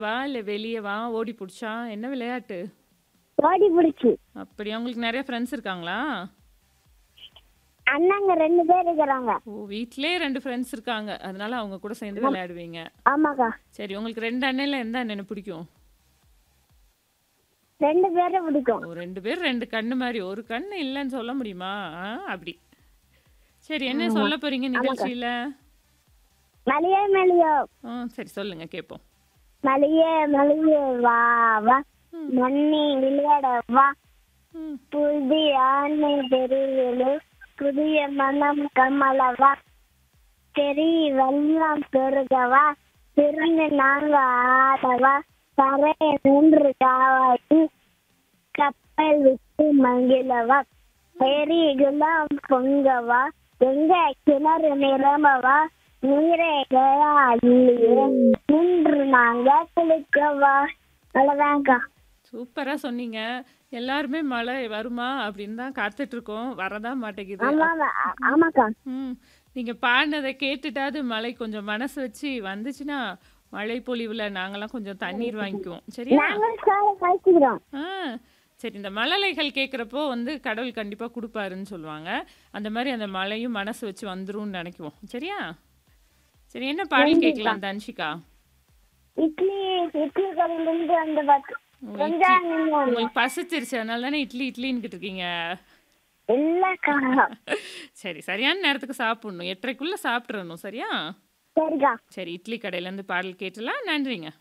வா இல்ல வெளிய வா, ஓடி புடிச்சா? என்ன விளையாட்டு? ஓடி பிடிச்சி அப்படியா? உங்களுக்கு நெறைய ஃப்ரெண்ட்ஸ் இருக்காங்களா? அண்ணாங்க ரெண்டு பேர் இருக்கிறாங்க ஓ! வீட்லயே 2 ஃப்ரெண்ட்ஸ் இருக்காங்க. அதனால அவங்க கூட சேர்ந்து விளையாடுவீங்க. ஆமாக்கா சரி, உங்களுக்கு 2 அண்ணன்ல எந்த அண்ணன பிடிக்கும்? ரெண்டு பேரும் பிடிக்கும் ஓ 2 பேர் 2 கண்ணு மாரி. ஒரு கண்ணு இல்லன்னு சொல்ல முடியுமா? ஆ அப்படி. சரி, என்ன ஆமா. சொல்ல போறீங்க ஆமாக்கா. நிகழ்ச்சியில? மலியே மலியோ ஆ சரி சொல்லுங்க கேட்போம். மலியே மலியே வா வா ம். மண்ணி விளையாட வா ம். புதிய ஆணை தெருவிலு புதிய மனம் கமலவா தெரி வெள்ளம் பெருகவா திறந்து நாங்க ஆடவா தரை நின்று காவாட்டி கப்பல் விட்டு மங்கிலவா எரிகுலாம் பொங்கவா எங்க கிணறு நிரம்பவா நீரே கயாலியே நின்று நாங்க குளிக்கவா அவ்வளவுதான்க்கா சூப்பரா சொன்னீங்க. எல்லாருமே மழை வருமா அப்படின்னு தான் காத்துட்டு இருக்கோம். வரதான் மாட்டேங்குது. ஆமா ஆ- ஆமாக்கா ம். நீங்க பாடுனத கேட்டுட்டாவது மழை கொஞ்சம் மனசு வச்சு வந்துச்சுன்னா, மழை பொழிவுல நாங்கலாம் கொஞ்சம் தண்ணீர் வாங்கிக்குவோம். சரியா? நாங்களும் சாலை கழிச்சுக்கிறோம் ஆ. சரி இந்த மழலைகள் கேட்குறப்போ வந்து கடவுள் கண்டிப்பா குடுப்பாருன்னு சொல்லுவாங்க. அந்த மாரி அந்த மழையும் மனசு வச்சு வந்துரும்னு நெனைக்குவோம். சரியா? சரி என்ன பாடல் கண்டிப்பா. கேட்கலாம் தன்ஷிகா? இட்லி இட்லி கடையில இருந்து அந்த பத்து ஓ, கொஞ்சம் இட்லி. நின்னு உங்களுக்கு பசிச்சிருச்சு அதனால தானே இட்லி இட்லின்னுகிட்டு இருக்கீங்க. இல்லக்கா சரி சரியான நேரத்துக்கு சாப்பிடணும். 8:30க்குள்ள சாப்பிட்றணும். சரியா? சரிக்கா சரி இட்லி கடையிலேருந்து பாடல் கேட்டலாம். நன்றிங்க.